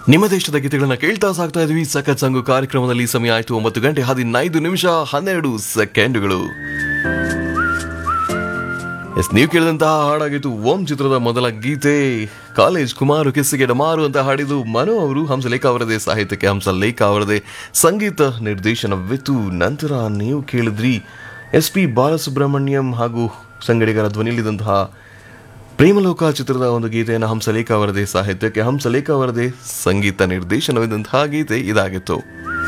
ನಿಮ್ಮ ದೇಶದ ಗೀತೆಗಳನ್ನ ಕೇಳ್ತಾ ಸಾಕ್ತಾ ಇದೀವಿ ಸಖತ್ ಸಂಗು ಕಾರ್ಯಕ್ರಮದಲ್ಲಿ ಸಮಯ ಆಯ್ತು ಒಂಬತ್ತು ಗಂಟೆ ಹದಿನೈದು ನಿಮಿಷ ಹನ್ನೆರಡು ಸೆಕೆಂಡುಗಳು ಎಸ್ ನೀವು ಕೇಳಿದಂತಹ ಹಾಡಾಗಿತ್ತು ಓಂ ಚಿತ್ರದ ಮೊದಲ ಗೀತೆ ಕಾಲೇಜ್ ಕುಮಾರು ಕಿಸ್ಸಿಗೆ ಡಮಾರು ಅಂತ ಹಾಡಿದ್ದು ಮನು ಅವರು ಹಂಸಲೇಖ ಅವರದೇ ಸಾಹಿತ್ಯಕ್ಕೆ ಹಂಸಲೇಖ ಅವರದೇ ಸಂಗೀತ ನಿರ್ದೇಶನವಿತ್ತು ನಂತರ ನೀವು ಕೇಳಿದ್ರಿ ಎಸ್ ಪಿ ಬಾಲಸುಬ್ರಹ್ಮಣ್ಯಂ ಹಾಗೂ ಸಂಗಡಿಗರ ಧ್ವನಿಯಲ್ಲಿದ್ದಂತಹ ಪ್ರೇಮಲೋಕ ಚಿತ್ರದ ಒಂದು ಗೀತೆಯನ್ನು ಹಂಸಲೇಖ ಅವರದೇ ಸಾಹಿತ್ಯಕ್ಕೆ ಹಂಸಲೇಖ ಅವರದೇ ಸಂಗೀತ ನಿರ್ದೇಶನವಿದ್ದಂತಹ ಗೀತೆ ಇದಾಗಿತ್ತು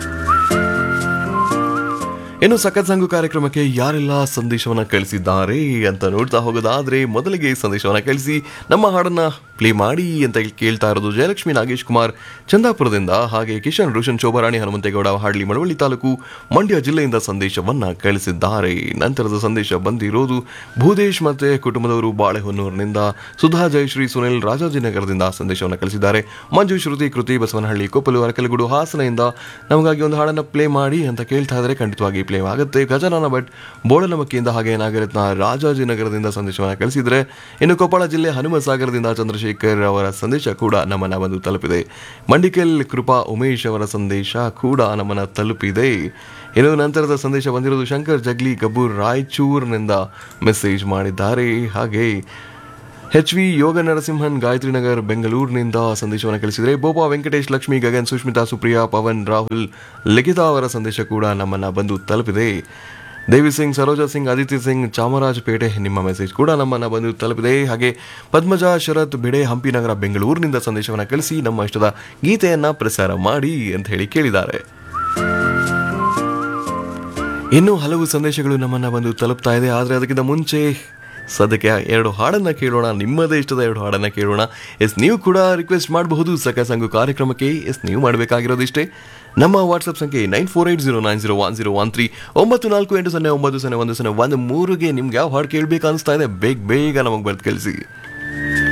ಇನ್ನು ಸಖತ್ ಸಂಘ ಕಾರ್ಯಕ್ರಮಕ್ಕೆ ಯಾರೆಲ್ಲ ಸಂದೇಶವನ್ನ ಕಳಿಸಿದ್ದಾರೆ ಅಂತ ನೋಡ್ತಾ ಹೋಗೋದಾದ್ರೆ ಮೊದಲಿಗೆ ಸಂದೇಶವನ್ನ ಕಳಿಸಿ ನಮ್ಮ ಹಾಡನ್ನ ಪ್ಲೇ ಮಾಡಿ ಅಂತ ಕೇಳ್ತಾ ಇರೋದು ಜಯಲಕ್ಷ್ಮಿ ನಾಗೇಶ್ ಕುಮಾರ್ ಚಂದಾಪುರದಿಂದ ಹಾಗೆ ಕಿಶನ್ ರೋಷನ್ ಶೋಭಾರಾಣಿ ಹನುಮಂತೇಗೌಡ ಹಾಡ್ಲಿ ಮಳವಳ್ಳಿ ತಾಲೂಕು ಮಂಡ್ಯ ಜಿಲ್ಲೆಯಿಂದ ಸಂದೇಶವನ್ನ ಕಳಿಸಿದ್ದಾರೆ ನಂತರದ ಸಂದೇಶ ಬಂದಿರೋದು ಭೂದೇಶ್ ಮತ್ತೆ ಕುಟುಂಬದವರು ಬಾಳೆಹೊನ್ನೂರಿನಿಂದ ಸುಧಾ ಜಯಶ್ರೀ ಸುನಿಲ್ ರಾಜಾಜಿನಗರದಿಂದ ಸಂದೇಶವನ್ನು ಕಳಿಸಿದ್ದಾರೆ ಮಂಜು ಶ್ರುತಿ ಕೃತಿ ಬಸವನಹಳ್ಳಿ ಕೊಪ್ಪಲು ಅರಕಲಗೂಡು ಹಾಸನದಿಂದ ನಮಗಾಗಿ ಒಂದು ಹಾಡನ್ನ ಪ್ಲೇ ಮಾಡಿ ಅಂತ ಕೇಳ್ತಾ ಇದ್ರೆ ಖಂಡಿತವಾಗಿ ಪ್ಲೇ ಆಗುತ್ತೆ ಗಜಾನನ ಭಟ್ ಬೋಳನಮಕ್ಕಿಯಿಂದ ಹಾಗೆ ನಾಗರತ್ನ ರಾಜಾಜಿನಗರದಿಂದ ಸಂದೇಶವನ್ನು ಕಳಿಸಿದ್ರೆ ಇನ್ನು ಕೊಪ್ಪಳ ಜಿಲ್ಲೆ ಹನುಮಸಾಗರದಿಂದ ಚಂದ್ರಶೇಖರ್ ಅವರ ಸಂದೇಶ ಕೂಡ ನಮ್ಮನ್ನ ಬಂದು ತಲುಪಿದೆ ಮಂಡಿಕೆಲ್ ಕೃಪಾ ಉಮೇಶ್ ಅವರ ಸಂದೇಶ ಕೂಡ ನಮ್ಮನ್ನ ತಲುಪಿದೆ ಇನ್ನು ನಂತರದ ಸಂದೇಶ ಬಂದಿರೋದು ಶಂಕರ್ ಜಗ್ಲಿ ಗಬ್ಬೂರ್ ರಾಯಚೂರ್ನಿಂದ ಮೆಸೇಜ್ ಮಾಡಿದ್ದಾರೆ ಹಾಗೆ ಎಚ್ ವಿ ಯೋಗ ನರಸಿಂಹನ್ ಗಾಯತ್ರಿ ನಗರ್ ಬೆಂಗಳೂರಿನಿಂದ ಸಂದೇಶವನ್ನು ಕಳಿಸಿದರೆ ಬೋಪಾ ವೆಂಕಟೇಶ್ ಲಕ್ಷ್ಮಿ ಗಗನ್ ಸುಷ್ಮಿತಾ ಸುಪ್ರಿಯಾ ಪವನ್ ರಾಹುಲ್ ಲಿಖಿತಾ ಅವರ ಸಂದೇಶ ಕೂಡ ನಮ್ಮನ್ನ ಬಂದು ತಲುಪಿದೆ ದೇವಿ ಸಿಂಗ್ ಸರೋಜಾ ಸಿಂಗ್ ಆದಿತ್ಯ ಸಿಂಗ್ ಚಾಮರಾಜಪೇಟೆ ನಿಮ್ಮ ಮೆಸೇಜ್ ಕೂಡ ನಮ್ಮನ್ನ ಬಂದು ತಲುಪಿದೆ ಹಾಗೆ ಪದ್ಮಜ ಶರತ್ ಬಿಡೆ ಹಂಪಿ ನಗರ ಬೆಂಗಳೂರಿನಿಂದ ಸಂದೇಶವನ್ನು ಕಳಿಸಿ ನಮ್ಮ ಇಷ್ಟದ ಗೀತೆಯನ್ನ ಪ್ರಸಾರ ಮಾಡಿ ಅಂತ ಹೇಳಿ ಕೇಳಿದ್ದಾರೆ ಇನ್ನೂ ಹಲವು ಸಂದೇಶಗಳು ನಮ್ಮನ್ನ ಬಂದು ತಲುಪ್ತಾ ಇದೆ ಆದರೆ ಅದಕ್ಕಿಂತ ಮುಂಚೆ ಸದ್ಯಕ್ಕೆ ಎರಡು ಹಾಡನ್ನ ಕೇಳೋಣ ನಿಮ್ಮದೇ ಇಷ್ಟದ ಎರಡು ಹಾಡನ್ನ ಕೇಳೋಣ ಎಸ್ ನೀವು ಕೂಡ ರಿಕ್ವೆಸ್ಟ್ ಮಾಡಬಹುದು ಸಕ ಸಂಘ ಕಾರ್ಯಕ್ರಮಕ್ಕೆ ಎಸ್ ನೀವು ಮಾಡಬೇಕಾಗಿರೋದಿಷ್ಟೇ ನಮ್ಮ ವಾಟ್ಸಪ್ ಸಂಖ್ಯೆ nine four eight zero nine zero one zero one three ಒಂಬತ್ತು ನಾಲ್ಕು ಎಂಟು ಸೊನ್ನೆ ಒಂಬತ್ತು ಸೊನ್ನೆ ಒಂದು ಸೊನ್ನೆ ಒಂದು ಮೂರಿಗೆ ನಿಮ್ಗೆ ಯಾವ ಹಾಡು ಕೇಳಬೇಕು ಅನಿಸ್ತಾ ಇದೆ ಬೇಗ ಬೇಗ ನಮಗೆ ಬರ್ದು ಕಳಿಸಿ